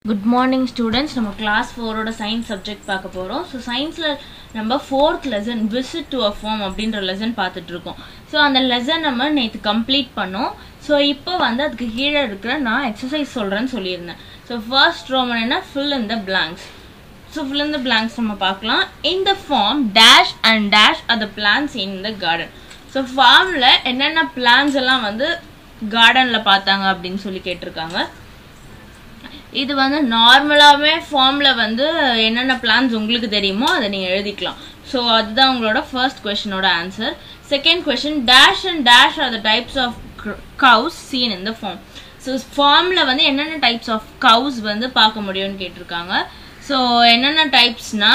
good morning students நம்ம class ஃபோரோட science subject பார்க்க போகிறோம் ஸோ சயின்ஸில் நம்ம fourth lesson visit to a farm அப்படின்ற லெசன் பார்த்துட்டு இருக்கோம் ஸோ அந்த லெசன் நம்ம நேற்று கம்ப்ளீட் பண்ணோம் ஸோ இப்போ வந்து அதுக்கு கீழே இருக்கிற நான் எக்ஸசைஸ் சொல்கிறேன்னு சொல்லியிருந்தேன் ஸோ ஃபர்ஸ்ட் ரோமன் என்ன fill in the blanks so fill in the blanks நம்ம பார்க்கலாம் in the farm dash and dash are the plants in the garden so ஃபார்மில் என்னென்ன பிளான்ஸ் எல்லாம் வந்து கார்டனில் பார்த்தாங்க அப்படின்னு சொல்லி கேட்டிருக்காங்க இது வந்து நார்மலாகவே ஃபார்மில் வந்து என்னென்ன பிளான்ஸ் உங்களுக்கு தெரியுமோ அதை நீங்கள் எழுதிக்கலாம் ஸோ அதுதான் உங்களோட ஃபர்ஸ்ட் கொஷினோட answer second question dash and dash are the types of cows seen in the farm so ஃபார்மில் வந்து என்னென்ன டைப்ஸ் ஆஃப் கவுஸ் வந்து பார்க்க முடியும்னு கேட்டிருக்காங்க ஸோ என்னென்ன டைப்ஸ்னா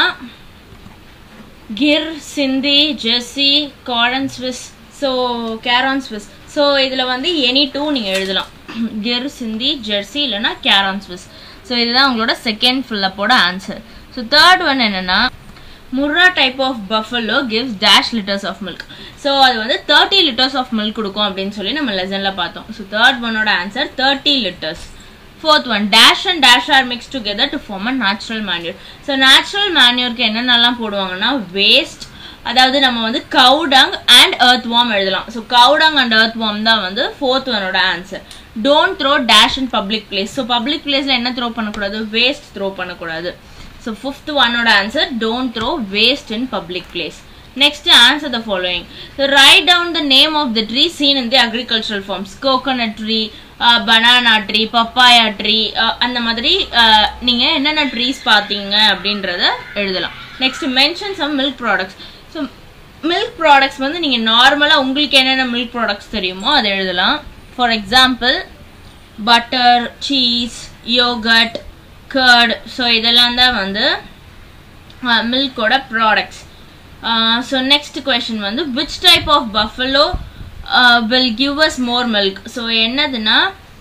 Gir Sindhi Jersey Karan Swiss so Karan Swiss so இதில் வந்து எனி டூ நீங்கள் எழுதலாம் கிர் சிந்தி ஜெர்சி இல்லைன்னா கேரான் ஸ்விஸ் ஸோ இதுதான் உங்களோட செகண்ட் ஃபில்லப்போட ஆன்சர் ஸோ தேர்ட் ஒன் என்னென்னா Murrah type of buffalo gives dash litres of milk so அது வந்து தேர்ட்டி லிட்டர்ஸ் ஆஃப் மில்க் கொடுக்கும் அப்படின்னு சொல்லி நம்ம லெசனில் பார்த்தோம் ஸோ தேர்ட் ஒன்னோட answer thirty litres fourth one dash and dash are mix together to form a natural manure so natural மேன்யூருக்கு என்னென்னலாம் போடுவாங்கன்னா வேஸ்ட் அதாவது நம்ம வந்து கவுடங் அண்ட் earth worm எழுதலாம் so cow dung and earth worm தான் வந்து ஃபோர்த் ஒனோட answer don't throw dash in public place so public பிளேஸில் என்ன த்ரோ பண்ணக்கூடாது வேஸ்ட் த்ரோ பண்ணக்கூடாது ஸோ ஃபிஃப்த் ஒன்னோட answer don't throw waste in public place next answer the following so write down the name of the tree seen in the agricultural farms coconut tree banana tree papaya tree அந்த மாதிரி uh, நீங்க என்னென்ன trees பார்த்தீங்க அப்படின்றத எழுதலாம் next mention some milk products so milk products வந்து நீங்க நார்மலா உங்களுக்கு என்னென்ன மில்க் ப்ராடக்ட்ஸ் தெரியுமோ அதை எழுதலாம் for example butter cheese yogurt curd so இதெல்லாம் தான் வந்து மில்கோட ப்ராடக்ட்ஸ் ஸோ நெக்ஸ்ட் கொஷின் வந்து which type of buffalo will give us more milk so என்னதுன்னா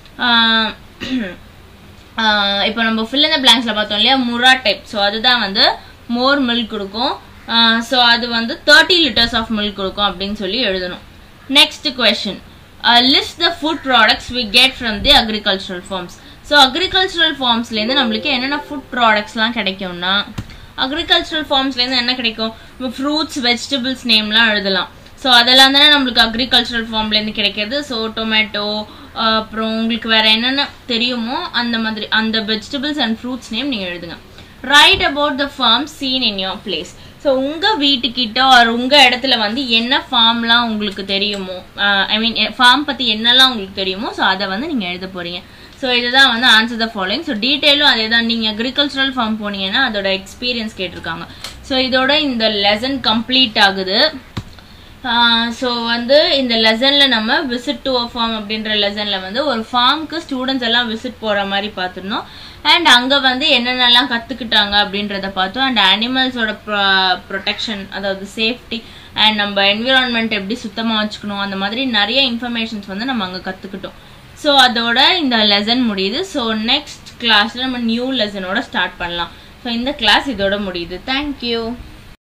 இப்போ நம்ம ஃபில் இந்த பிளாங்க்ஸில் பார்த்தோம் இல்லையா முரா டைப் ஸோ அதுதான் வந்து மோர் மில்க் கொடுக்கும் ஸோ அது வந்து தேர்ட்டி லிட்டர்ஸ் ஆஃப் மில்க் கொடுக்கும் அப்படின்னு சொல்லி எழுதணும் next question list the food products we get from the agricultural farms so agricultural ஃபார்ம்ஸ்லேருந்து நம்மளுக்கு என்னென்ன ஃபுட் ப்ராடக்ட்ஸ்லாம் கிடைக்கும்னா அக்ரிகல்ச்சரல் ஃபார்ம்ஸ்லேருந்து என்ன கிடைக்கும் ஃப்ரூட்ஸ் வெஜிடபிள்ஸ் நேம்லாம் எழுதலாம் ஸோ அதெல்லாம் தானே நம்மளுக்கு அக்ரிகல்ச்சரல் ஃபார்ம்லேருந்து கிடைக்கிறது ஸோ டொமேட்டோ அப்புறம் உங்களுக்கு வேற என்னென்ன தெரியுமோ அந்த மாதிரி அந்த வெஜிடபிள்ஸ் அண்ட் ஃப்ரூட்ஸ் நேம் நீங்கள் எழுதுங்க write about the farm seen in your place so உங்கள் வீட்டுக்கிட்ட ஒரு உங்கள் இடத்துல வந்து என்ன ஃபார்ம்லாம் உங்களுக்கு தெரியுமோ ஐ மீன் ஃபார்ம் பற்றி என்னெல்லாம் உங்களுக்கு தெரியுமோ ஸோ அதை வந்து நீங்கள் எழுத போகிறீங்க ஸோ இதுதான் வந்து ஆன்சர் த ஃபாலோயிங் ஸோ டீட்டெயிலும் அதே தான் நீங்கள் அக்ரிகல்ச்சரல் ஃபார்ம் போனீங்கன்னா அதோட எக்ஸ்பீரியன்ஸ் கேட்டிருக்காங்க ஸோ இதோட இந்த லெசன் கம்ப்ளீட் ஆகுது ஸோ வந்து இந்த லெசனில் நம்ம விசிட் டு அ ஃபார்ம் அப்படின்ற லெசனில் வந்து ஒரு ஃபார்முக்கு ஸ்டூடெண்ட்ஸ் எல்லாம் விசிட் போகிற மாதிரி பார்த்துருந்தோம் அண்ட் அங்கே வந்து என்னென்னலாம் கற்றுக்கிட்டாங்க அப்படின்றத பார்த்தோம் அண்ட் அனிமல்ஸோட ப்ரொடெக்ஷன் அதாவது சேஃப்டி அண்ட் நம்ம என்விரான்மெண்ட் எப்படி சுத்தமாக வச்சுக்கணும் அந்த மாதிரி நிறைய இன்ஃபர்மேஷன்ஸ் வந்து நம்ம அங்கே கற்றுக்கிட்டோம் ஸோ அதோட இந்த லெசன் முடியுது ஸோ நெக்ஸ்ட் கிளாஸில் நம்ம நியூ லெசனோட ஸ்டார்ட் பண்ணலாம் ஸோ இந்த கிளாஸ் இதோட முடியுது தேங்க்யூ